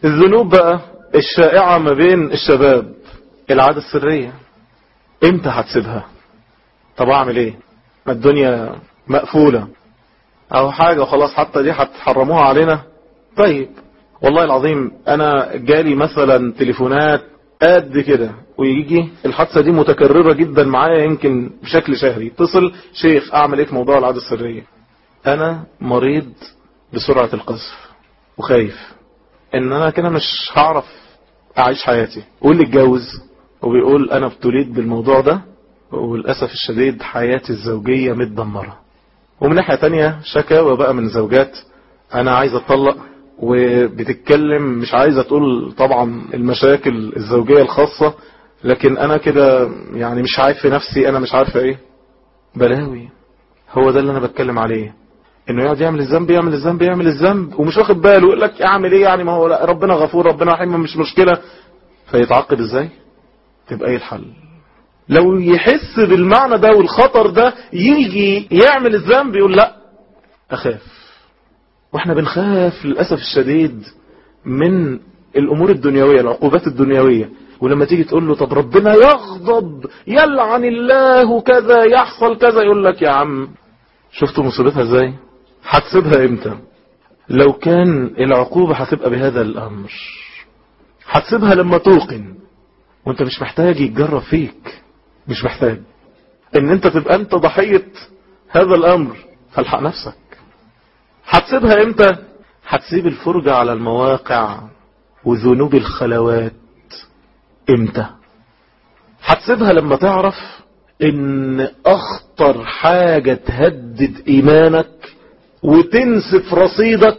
الذنوب بقى الشائعة ما بين الشباب العادة السرية امتى هتسيبها طب اعمل ايه ما الدنيا مقفولة او حاجة خلاص حتى دي هتحرموها علينا طيب والله العظيم انا جالي مثلا تليفونات قد كده ويجي الحادثة دي متكررة جدا معايا يمكن بشكل شهري اتصل شيخ اعمل ايه في موضوع العادة السرية انا مريض بسرعة القذف وخايف ان انا كده مش هعرف اعيش حياتي واللي اتجوز وبيقول انا ابتليت بالموضوع ده وللأسف الشديد حياتي الزوجية متدمرة ومن ناحية تانية شكاوى بقى من زوجات انا عايز اتطلق وبتتكلم مش عايزة تقول طبعا المشاكل الزوجية الخاصة لكن انا كده يعني مش عارف في نفسي انا مش عارفة ايه بلاوي هو ده اللي انا بتكلم عليه انه يقعد يعمل الذنب يعمل الذنب يعمل الذنب ومش واخد باله يقول لك اعمل ايه يعني ما هو لا ربنا غفور ربنا رحيم مش مشكلة فيتعاقب ازاي تبقى ايه الحل لو يحس بالمعنى ده والخطر ده يجي يعمل الذنب يقول لا اخاف واحنا بنخاف للأسف الشديد من الامور الدنيوية العقوبات الدنيوية ولما تيجي تقول له طب ربنا يغضب يلعن الله كذا يحصل كذا يقول لك يا عم شفتوا مصيبتها ازاي هتسيبها امتى لو كان العقوبة هتبقى بهذا الامر هتسيبها لما توقن وانت مش محتاج يتجرب فيك مش محتاج ان انت تبقى انت ضحية هذا الامر فالحق نفسك هتسيبها امتى هتسيب الفرجة على المواقع وذنوب الخلوات امتى هتسيبها لما تعرف ان اخطر حاجة تهدد ايمانك وتنسف رصيدك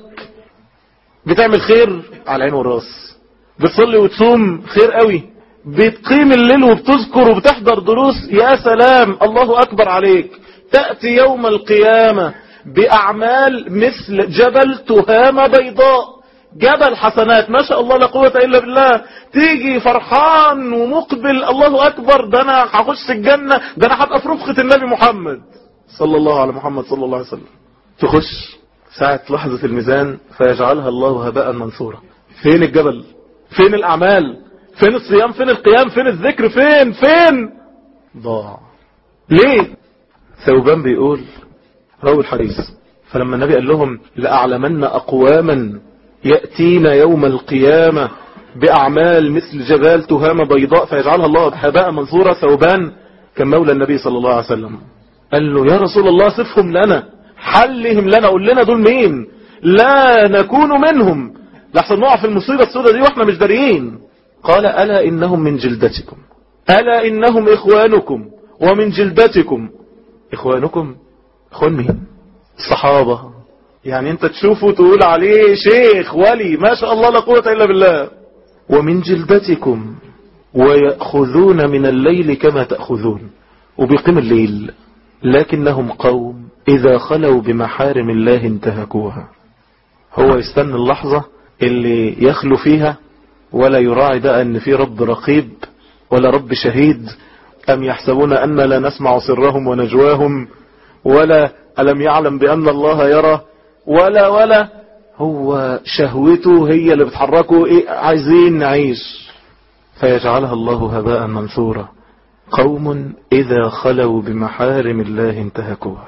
بتعمل خير على العين والراس بتصلي وتصوم خير قوي بتقيم الليل وبتذكر وبتحضر دروس يا سلام الله اكبر عليك تأتي يوم القيامة بأعمال مثل جبل تهامة بيضاء جبل حسنات ما شاء الله لا قوة إلا بالله تيجي فرحان ومقبل الله أكبر ده أنا هخش الجنة ده أنا هبقى في رفقة النبي محمد صلى الله على محمد صلى الله عليه وسلم تخش ساعة لحظة الميزان فيجعلها الله هباء منثورا فين الجبل فين الأعمال فين الصيام فين القيام فين الذكر فين فين ضاع ليه ثوبان بيقول راوي الحديث فلما النبي قال لهم لأعلمن أقواما يأتين يوم القيامة بأعمال مثل جبال تهامة بيضاء فيجعلها الله هباء منصورة ثوبان كان مولى النبي صلى الله عليه وسلم قال له يا رسول الله صفهم لنا حلهم لنا قول لنا دول مين لا نكون منهم لحسن نقع في المصيبة السوداء دي واحنا مش داريين قال ألا إنهم من جلدتكم ألا إنهم إخوانكم ومن جلدتكم إخوانكم إخوان مين الصحابة يعني انت تشوفه تقول عليه شيخ ولي ما شاء الله لا قوة إلا بالله ومن جلدتكم ويأخذون من الليل كما تأخذون وبيقيم الليل لكنهم قوم إذا خلوا بمحارم الله انتهكوها هو يستنى اللحظة اللي يخلو فيها ولا يراعي ده أن في رب رقيب ولا رب شهيد أم يحسبون أن لا نسمع سرهم ونجواهم ولا ألم يعلم بأن الله يرى ولا ولا هو شهوته هي اللي بتحركه إيه عايزين نعيش فيجعلها الله هباء منثورا قوم إذا خلوا بمحارم الله انتهكوها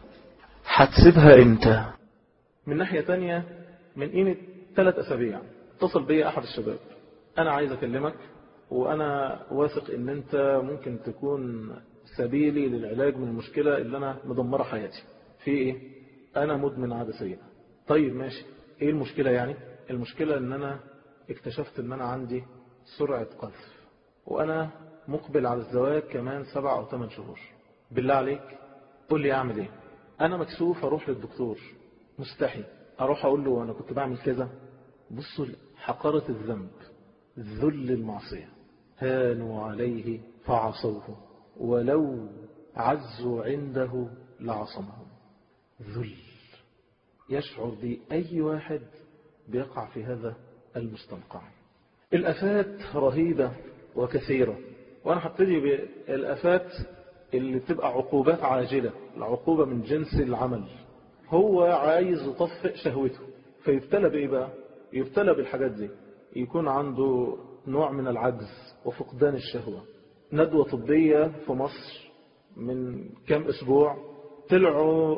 هتسيبها امتى من ناحية تانية من قيمة ثلاث أسابيع اتصل بي أحد الشباب أنا عايز أكلمك وأنا واثق إن أنت ممكن تكون سبيلي للعلاج من المشكلة اللي أنا مدمرة حياتي في إيه؟ أنا مدمن عادة سيئة طيب ماشي إيه المشكلة يعني؟ المشكلة إن أنا اكتشفت إن أنا عندي سرعة قذف وأنا مقبل على الزواج كمان سبع أو ثمان شهور بالله عليك قول لي أعمل إيه؟ أنا مكسوف أروح للدكتور مستحي أروح أقول له أنا كنت بعمل كذا بصوا حقارة الذنب ذل المعصية هانوا عليه فعصوه ولو عزوا عنده لعصمهم ذل يشعر بأي واحد بيقع في هذا المستنقع الأفات رهيبة وكثيرة وأنا هبتدي بالأفات اللي تبقى عقوبات عاجلة العقوبة من جنس العمل هو عايز يطفئ شهوته فيبتلى بإيه بقى يبتلى بالحاجات دي يكون عنده نوع من العجز وفقدان الشهوة ندوة طبية في مصر من كم أسبوع طلعوا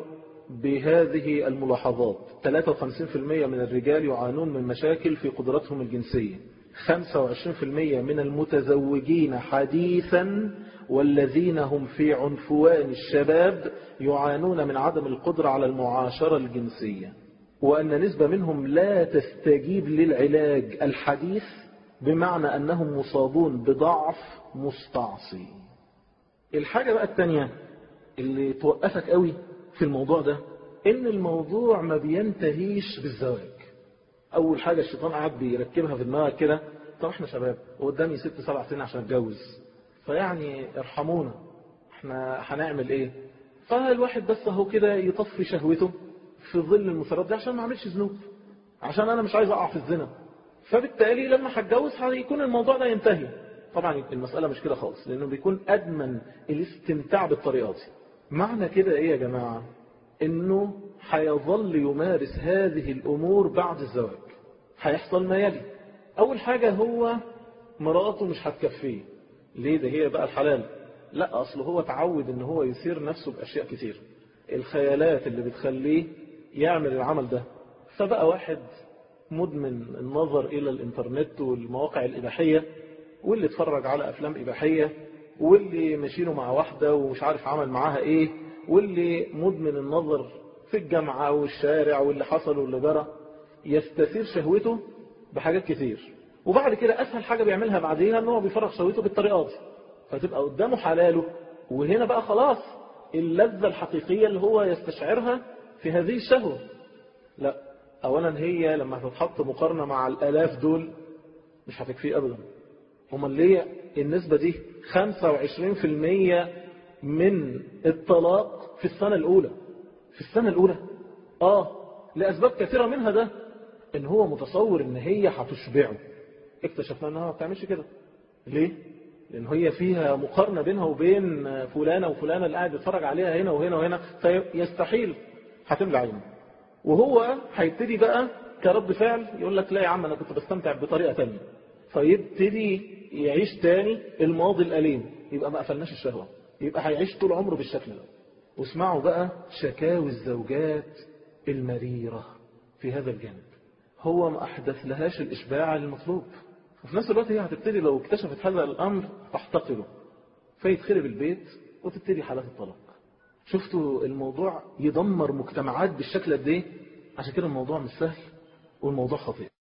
بهذه الملاحظات 53% من الرجال يعانون من مشاكل في قدرتهم الجنسية 25% من المتزوجين حديثا والذين هم في عنفوان الشباب يعانون من عدم القدرة على المعاشرة الجنسية وأن نسبة منهم لا تستجيب للعلاج الحديث بمعنى أنهم مصابون بضعف مستعصي الحاجة بقى التانية اللي توقفك قوي في الموضوع ده ان الموضوع ما بينتهيش بالزواج اول حاجة الشيطان قاعد بيركبها في دماغك كده طب احنا شباب وقدامي ست سبع سنين عشان اتجوز فيعني ارحمونا احنا هنعمل ايه فالواحد بس اهو كده يطفي شهوته في ظل المسارات دي عشان ما اعملش ذنوب عشان انا مش عايز اقع في الزنا فبالتالي لما هتجوز هيكون الموضوع ده ينتهي طبعا المسألة مش كده خالص لانه بيكون ادمن الاستمتاع بالطريقة دي معنى كده ايه يا جماعة انه هيظل يمارس هذه الامور بعد الزواج هيحصل ما يلي اول حاجة هو مراته مش هتكفيه ليه ده هي بقى الحلال لا اصل هو تعود ان هو يثير نفسه باشياء كتير الخيالات اللي بتخليه يعمل العمل ده فبقى واحد مدمن النظر الى الانترنت والمواقع الاباحية واللي اتفرج على افلام اباحية واللي مشيله مع واحدة ومش عارف عمل معاها ايه واللي مدمن النظر في الجامعة والشارع واللي حصل واللي جرى يستثير شهوته بحاجات كتير وبعد كده اسهل حاجة بيعملها بعديها ان هو بيفرغ شهوته بالطريقة دي فتبقى قدامه حلاله وهنا بقى خلاص اللذة الحقيقية اللي هو يستشعرها في هذه الشهوة لا اولا هي لما هتتحط مقارنة مع الالاف دول مش هتكفيه ابدا هما ليه النسبة دي 25% من الطلاق في السنة الأولى في السنة الأولى آه لأسباب كثيرة منها ده إن هو متصور إن هي هتشبعه اكتشفنا إنها ما بتعملش كده ليه؟ لأن هي فيها مقارنة بينها وبين فلانة وفلانة اللي قاعد بيتفرج عليها هنا وهنا وهنا فيستحيل هتملى عينه وهو هيبتدي بقى كرد فعل يقول لك لا يا عم أنا كنت بستمتع بطريقة تانية فيبتدي يعيش تاني الماضي الأليم يبقى ما قفلناش الشهوة يبقى هيعيش طول عمره بالشكل ده واسمعوا بقى شكاوي الزوجات المريرة في هذا الجانب هو ما أحدث لهاش الإشباع المطلوب وفي نفس الوقت هي هتبتدي لو اكتشفت هذا الأمر تحتقره فيتخرب البيت وتبتدي حالات الطلاق شفتوا الموضوع يدمر مجتمعات بالشكل قد ايه عشان كده الموضوع مش سهل والموضوع خطير